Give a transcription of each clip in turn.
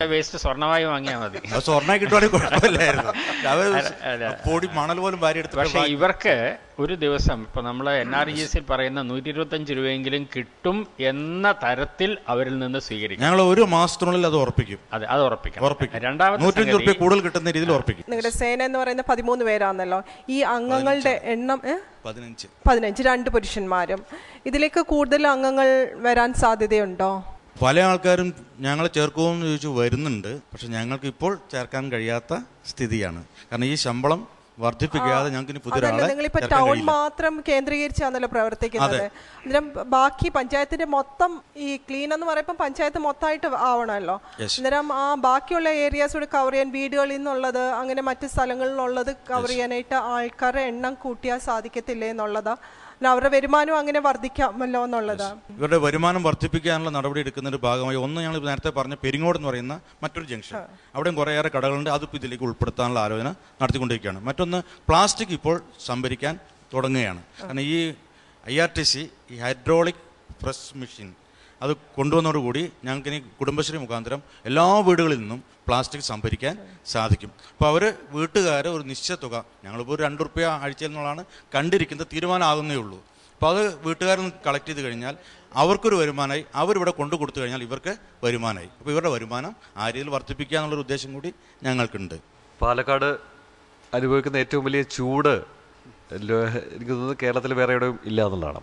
Waste സ്വർണ്ണമായി വാങ്ങിയാൽ മതി അത് സ്വർണ്ണം കിട്ടുവാണെങ്കിൽ കുഴപ്പമില്ലായിരുന്നു അവർ അതെ. പൊടി മണൽ പോലും വാരി പക്ഷെ എടുത്തിട്ട് ഇവർക്ക് ഒരു ദിവസം ഇപ്പൊ നമ്മൾ എൻ ആർ ജി എസിൽ പറയുന്ന നൂറ്റി ഇരുപത്തഞ്ച് രൂപയെങ്കിലും കിട്ടും എന്ന തരത്തിൽ അവരിൽ നിന്ന് സ്വീകരിക്കും ഞങ്ങൾ ഒരു മാസത്തിനുള്ളിൽ അത് ഉറപ്പിക്കും അതെ അത് ഉറപ്പിക്കണം ഉറപ്പിക്കും രണ്ടാമത്തെ നൂറ്റഞ്ച് റുപ്യ സംഗതി, കൂടുതൽ കിട്ടുന്ന രീതിയിൽ ഉറപ്പിക്കും നിങ്ങളുടെ സേന എന്ന് പറയുന്ന പതിമൂന്ന് പേരാണല്ലോ ഈ അംഗങ്ങളുടെ എണ്ണം ഏ? പതിനഞ്ച് പതിനഞ്ച് രണ്ട് പുരുഷന്മാരും ഇതിലേക്ക് കൂടുതൽ അംഗങ്ങൾ വരാൻ സാധ്യതയുണ്ടോ പല ആൾക്കാരും ഞങ്ങളെ ചേർക്കുമെന്ന് ചോദിച്ചു വരുന്നുണ്ട് പക്ഷെ ഞങ്ങൾക്ക് ഇപ്പോൾ ചേർക്കാൻ കഴിയാത്ത സ്ഥിതിയാണ് കാരണം ഈ ശമ്പളം വർദ്ധിപ്പിക്കാതെ ഞങ്ങൾക്ക് ഇനി അതല്ല പുതിയൊരാളെ നിങ്ങളിപ്പോ ചേർക്കാൻ ടൗൺ കഴിയില്ല മാത്രം കേന്ദ്രീകരിച്ചാണല്ലോ പ്രവർത്തിക്കുന്നത് അന്നേരം ബാക്കി പഞ്ചായത്തിന്റെ മൊത്തം ഈ ക്ലീൻ എന്ന് പറയുമ്പോൾ പഞ്ചായത്ത് മൊത്തമായിട്ട് ആവണമല്ലോ Yes. അന്നേരം ആ ബാക്കിയുള്ള ഏരിയാസ് കൂടെ കവർ ചെയ്യാൻ വീടുകളിൽ നിന്നുള്ളത് അങ്ങനെ മറ്റു സ്ഥലങ്ങളിൽ നിന്നുള്ളത് കവർ ചെയ്യാനായിട്ട് ആൾക്കാരുടെ എണ്ണം കൂട്ടിയാൽ സാധിക്കത്തില്ലേ എന്നുള്ളതാ പിന്നെ അവരുടെ വരുമാനം അങ്ങനെ വർദ്ധിക്കാമല്ലോ എന്നുള്ളതാ ഇവരുടെ വരുമാനം വർദ്ധിപ്പിക്കാനുള്ള നടപടി എടുക്കുന്നതിന്റെ ഭാഗമായി ഒന്ന് ഞങ്ങൾ നേരത്തെ പറഞ്ഞ പെരിങ്ങോട് എന്ന് പറയുന്ന മറ്റൊരു ജംഗ്ഷൻ അവിടെയും കുറേയേറെ കടകളുണ്ട് അതിപ്പോൾ ഇതിലേക്ക് ഉൾപ്പെടുത്താനുള്ള ആലോചന നടത്തിക്കൊണ്ടിരിക്കുകയാണ് മറ്റൊന്ന് പ്ലാസ്റ്റിക് ഇപ്പോൾ സംഭരിക്കാൻ തുടങ്ങുകയാണ് കാരണം ഈ ഐ ആർ ടി സി ഈ ഹൈഡ്രോളിക് പ്രസ് മെഷീൻ അത് കൊണ്ടുവന്നതോടുകൂടി ഞങ്ങൾക്ക് ഇനി കുടുംബശ്രീ മുഖാന്തരം എല്ലാ വീടുകളിൽ നിന്നും പ്ലാസ്റ്റിക് സംഭരിക്കാൻ സാധിക്കും അപ്പോൾ അവർ വീട്ടുകാർ ഒരു നിശ്ചിത തുക ഞങ്ങളിപ്പോൾ ഒരു രണ്ട് റുപ്യ ആഴ്ചയിൽ നിന്നുള്ളതാണ് കണ്ടിരിക്കുന്നത് തീരുമാനമാകുന്നേ ഉള്ളൂ അപ്പോൾ അത് വീട്ടുകാരിൽ നിന്ന് കളക്ട് ചെയ്ത് കഴിഞ്ഞാൽ അവർക്കൊരു വരുമാനമായി അവരിവിടെ കൊണ്ടു കൊടുത്തു കഴിഞ്ഞാൽ ഇവർക്ക് വരുമാനമായി അപ്പോൾ ഇവരുടെ വരുമാനം ആ രീതിയിൽ വർദ്ധിപ്പിക്കുക എന്നുള്ളൊരു ഉദ്ദേശം കൂടി ഞങ്ങൾക്കുണ്ട് പാലക്കാട് അനുഭവിക്കുന്ന ഏറ്റവും വലിയ ചൂട് ലോ- എനിക്ക് തോന്നുന്നത് കേരളത്തിൽ വേറെ എവിടെയും ഇല്ല എന്നുള്ളതാണ്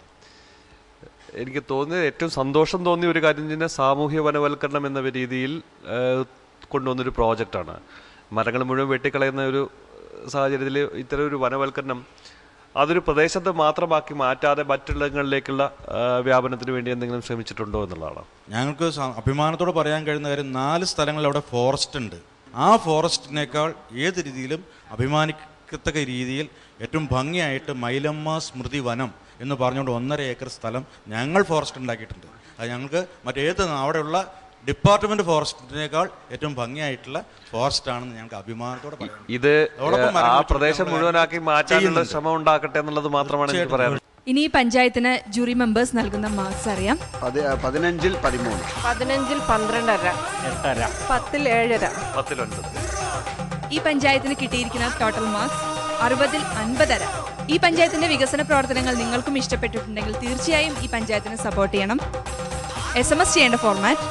എനിക്ക് തോന്നിയത് ഏറ്റവും സന്തോഷം തോന്നിയ ഒരു കാര്യം എന്ന് പറഞ്ഞാൽ സാമൂഹ്യ വനവൽക്കരണം എന്ന രീതിയിൽ ആ, കൊണ്ടുവന്നൊരു പ്രോജക്റ്റാണ് മരങ്ങൾ മുഴുവൻ വെട്ടിക്കളയുന്ന ഒരു സാഹചര്യത്തിൽ ഇത്തരം ഒരു വനവൽക്കരണം അതൊരു പ്രദേശത്ത് മാത്രമാക്കി മാറ്റാതെ മറ്റുള്ളങ്ങളിലേക്കുള്ള ആ, വ്യാപനത്തിന് വേണ്ടി എന്തെങ്കിലും ശ്രമിച്ചിട്ടുണ്ടോ എന്നുള്ളതാണ് ഞങ്ങൾക്ക് സ- അഭിമാനത്തോടെ പറയാൻ കഴിയുന്ന കാര്യം നാല് സ്ഥലങ്ങളിൽ അവിടെ ഫോറസ്റ്റ് ഉണ്ട് ആ ഫോറസ്റ്റിനേക്കാൾ ഏത് രീതിയിലും അഭിമാനിക്കത്തക്ക രീതിയിൽ ഏറ്റവും ഭംഗിയായിട്ട് മൈലമ്മ സ്മൃതി വനം എന്ന് പറഞ്ഞുകൊണ്ട് ഒന്നര ഏക്കർ സ്ഥലം ഞങ്ങൾ ഫോറസ്റ്റ് ഉണ്ടാക്കിയിട്ടുണ്ട് അത് ഞങ്ങൾക്ക് മറ്റേത് അവിടെയുള്ള ഡിപ്പാർട്ട്മെന്റ് ഫോറസ്റ്റിനേക്കാൾ ഏറ്റവും ഭംഗിയായിട്ടുള്ള ഫോറസ്റ്റ് ആണെന്ന് ഞങ്ങൾക്ക് അഭിമാനത്തോടെ പറയാം ഇത് അതോടൊപ്പം ആ മരം വെച്ച് പ്രദേശം നമ്മള് മുഴുവനാക്കി മാറ്റാനുള്ള ചെയ്യുന്നുണ്ട്. ശ്രമം ഉണ്ടാക്കട്ടെ എന്നുള്ളത് മാത്രമാണ് എനിക്ക് പറയാനുള്ളത് ഇനി ഈ പഞ്ചായത്തിന് ജൂറി മെമ്പേഴ്സ് നൽകുന്ന മാർക്സ് അറിയാം പതി- പതിനഞ്ചിൽ പതിമൂന്ന് പതിനഞ്ചിൽ പന്ത്രണ്ടര എട്ടര പത്തിൽ ഏഴര പത്തിലൊൻപത് ഈ പഞ്ചായത്തിന് കിട്ടിയിരിക്കുന്ന ടോട്ടൽ മാർക്സ് അറുപതിൽ അൻപതര ഈ പഞ്ചായത്തിന്റെ വികസന പ്രവർത്തനങ്ങൾ നിങ്ങൾക്കും ഇഷ്ടപ്പെട്ടിട്ടുണ്ടെങ്കിൽ തീർച്ചയായും ഈ പഞ്ചായത്തിനെ സപ്പോർട്ട് ചെയ്യണം എസ് എം എസ് ചെയ്യേണ്ട format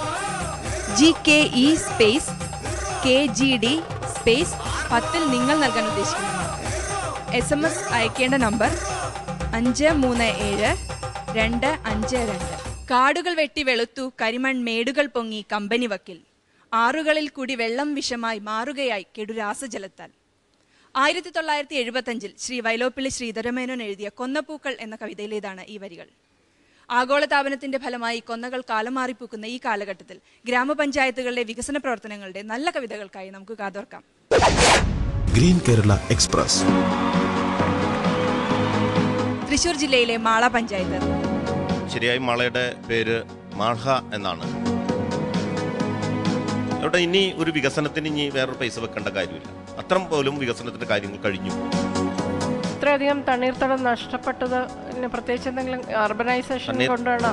G K E space K G D space പത്തിൽ നിങ്ങൾ നൽകാൻ ഉദ്ദേശിക്കുന്ന മാർക്ക് എസ് എം എസ് അയക്കേണ്ട നമ്പർ അഞ്ച് മൂന്ന് ഏഴ് രണ്ട് അഞ്ച് രണ്ട് കാടുകൾ വെട്ടി വെളുത്തു കരിമൺ മേടുകൾ പൊങ്ങി കമ്പനി വക്കിൽ ആറുകളിൽ കൂടി വെള്ളം വിഷമായി മാറുകയായി കെടുരാസജലത്താൽ ആയിരത്തി തൊള്ളായിരത്തി എഴുപത്തഞ്ചിൽ ശ്രീ വൈലോപ്പിള്ളി ശ്രീധരമേനോൻ എഴുതിയ കൊന്നപ്പൂക്കൾ എന്ന കവിതയിലേതാണ് ഈ വരികൾ ആഗോളതാപനത്തിന്റെ ഫലമായി കൊന്നകൾ കാലം മാറിപ്പൂക്കുന്ന ഈ കാലഘട്ടത്തിൽ ഗ്രാമപഞ്ചായത്തുകളിലെ വികസന പ്രവർത്തനങ്ങളുടെ നല്ല കവിതകൾക്കായി നമുക്ക് കാതോർക്കാം ഗ്രീൻ കേരള എക്സ്പ്രസ് തൃശൂർ ജില്ലയിലെ മാള പഞ്ചായത്ത് ശരിയായി മാളയുടെ പേര് മാൾഹ എന്നാണ് അവിടെ ഇനി ഒരു വികസനത്തിന് ഇനി വേറൊരു പൈസ വെക്കേണ്ട കാര്യമില്ല അത്രം പോലും വികസനത്തിന്റെ കാര്യങ്ങൾ കഴിഞ്ഞു ഇത്രയധികം തണ്ണീർത്തടം നഷ്ടപ്പെട്ടത് പിന്നെ പ്രത്യേകിച്ച് എന്തെങ്കിലും അർബനൈസേഷൻ തണ്ണീർ- കൊണ്ടാണോ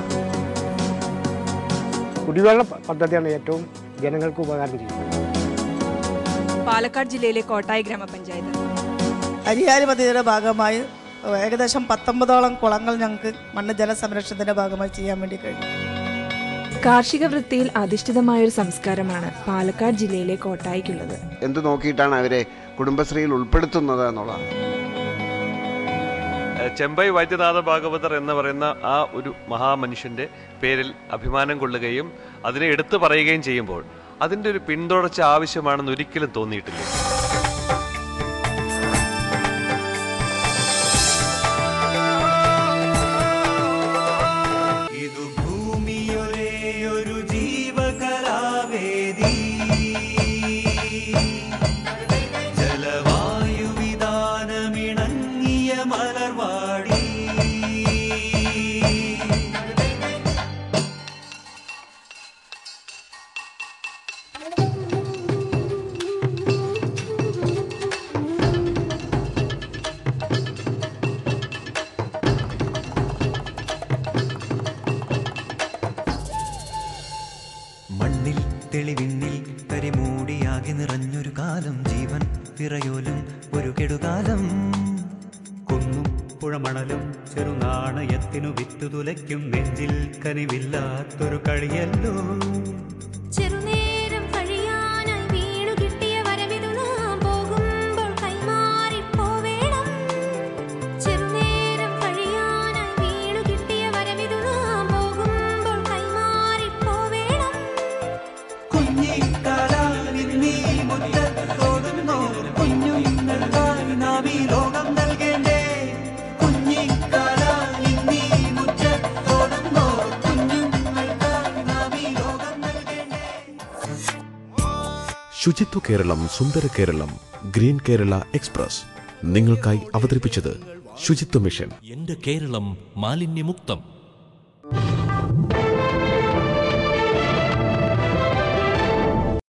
കുടിവെള്ള പദ്ധതിയാണ് ഏറ്റവും ജനങ്ങൾക്ക് ഉപകാരം ചെയ്യുന്നത് പാലക്കാട് ജില്ലയിലെ കോട്ടായി ഗ്രാമപഞ്ചായത്ത് അരിയാരി പദ്ധതിയുടെ ഭാഗമായി ഏകദേശം പത്തൊമ്പതോളം കുളങ്ങൾ ഞങ്ങൾക്ക് മണ്ണ് ജല സംരക്ഷണത്തിന്റെ ഭാഗമായി ചെയ്യാൻ വേണ്ടി കഴിഞ്ഞു കാർഷിക വൃത്തിയിൽ അധിഷ്ഠിതമായ ഒരു സംസ്കാരമാണ് പാലക്കാട് ജില്ലയിലെ കോട്ടായിക്കുള്ളത് എന്ത് നോക്കിയിട്ടാണ് അവരെ കുടുംബശ്രീയിൽ ഉൾപ്പെടുത്തുന്നത് എന്നുള്ളതാണ് ഏഹ് ചെമ്പൈ വൈദ്യനാഥ ഭാഗവതർ എന്ന് പറയുന്ന ആ ഒരു മഹാമനുഷ്യന്റെ പേരിൽ അഭിമാനം കൊള്ളുകയും അതിനെ എടുത്തു പറയുകയും ചെയ്യുമ്പോൾ അതിന്റെ ഒരു പിന്തുടർച്ച ആവശ്യമാണെന്ന് ഒരിക്കലും തോന്നിയിട്ടില്ല ഇതു ഭൂമിയൊരേ ഒരു ജീവകലാവേദി ജലവായുവിധാനമിണങ്ങിയ മലർവാടി നിറഞ്ഞൊരു കാലം ജീവൻ വിറയോലും ഒരു കെടുകാലം കുന്നും പുഴമണലും ചെറുനാണയത്തിനു വിത്തുതുലയ്ക്കും നെഞ്ചിൽ കനിവില്ലാത്തൊരു കളിയല്ലോ ചെറുനേരം കഴിയാനായി വീണു കിട്ടിയ വരവിതു നാം പോകുമ്പോൾ കൈമാറിപ്പോവേണം ചെറുനേരം കഴിയാനായി വീണു കിട്ടിയ വരവിതു നാം പോകുമ്പോൾ കൈമാറിപ്പോവേണം കുഞ്ഞിക്കാലാലിന്നീ മുറ്റത്തോടുന്നോ കുഞ്ഞുങ്ങൾക്കായി നാം ഈ ലോകം നൽകേണ്ടേ കുഞ്ഞിക്കാലാലിന്നീ മുറ്റത്തോടുന്നോ കുഞ്ഞുങ്ങൾക്കായി നാം ഈ ലോകം നൽകേണ്ടേ ശുചിത്വ കേരളം സുന്ദര കേരളം ഗ്രീൻ കേരള എക്സ്പ്രസ് നിങ്ങൾക്കായി അവതരിപ്പിച്ചത് ശുചിത്വ മിഷൻ എന്റെ കേരളം മാലിന്യമുക്തം